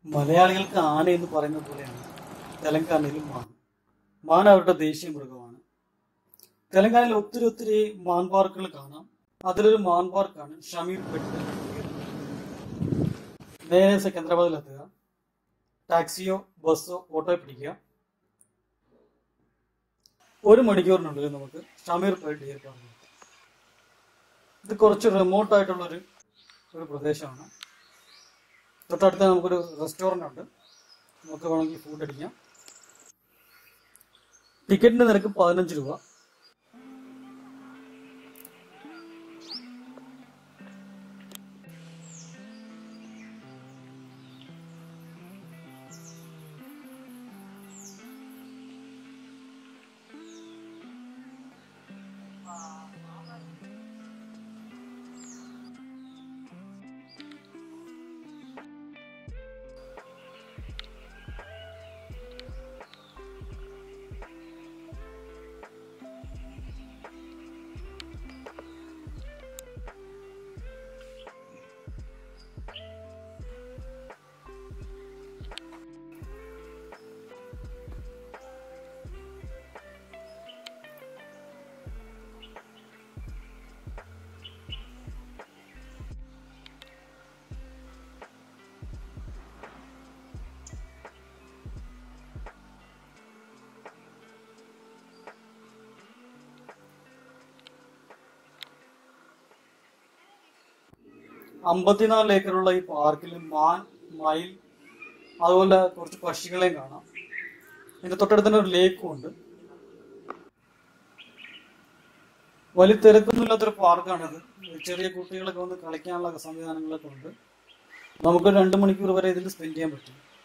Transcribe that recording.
മലയാളികൾക്ക് ആന എന്ന് പറയുന്ന പോലെയാണ് തെലങ്കാനയിലും മാൻ മാൻ അവരുടെ ദേശീയ മൃഗമാണ് തെലങ്കാനയിൽ ഒത്തിരി ഒത്തിരി മാൻ പാർക്കുകൾ കാണാം അതിലൊരു മാൻ പാർക്കാണ് ഷമീർ പെട്ട് നേരെ സെക്കന്ദരാബാദിലെത്തുക ടാക്സിയോ ബസ്സോ ഓട്ടോയോ പിടിക്കുക ഒരു മണിക്കൂറിനുള്ളിൽ നമുക്ക് ഷമീർ പേട്ട് ഡിയർ പാർക്ക് ഇത് കുറച്ച് റിമോട്ട് ആയിട്ടുള്ള ഒരു ഒരു പ്രദേശമാണ് തൊട്ടടുത്ത് നമുക്കൊരു റെസ്റ്റോറൻ്റ് ഉണ്ട് നമുക്ക് വേണമെങ്കിൽ ഫുഡ് അടിക്കാം ടിക്കറ്റിന്റെ നിരക്ക് പതിനഞ്ച് രൂപ അമ്പത്തിനാല് ഏക്കറുള്ള ഈ പാർക്കിൽ മാൻ മയിൽ അതുപോലെ കുറച്ച് പക്ഷികളെയും കാണാം ഇതിന്റെ തൊട്ടടുത്ത് തന്നെ ഒരു ലേക്കും ഉണ്ട് വലിയ തിരക്കൊന്നുമില്ലാത്തൊരു പാർക്കാണിത് ചെറിയ കുട്ടികളൊക്കെ വന്ന് കളിക്കാനുള്ള സംവിധാനങ്ങളൊക്കെ ഉണ്ട് നമുക്ക് രണ്ട് മണിക്കൂർ വരെ ഇതിൽ സ്പെൻഡ് ചെയ്യാൻ പറ്റും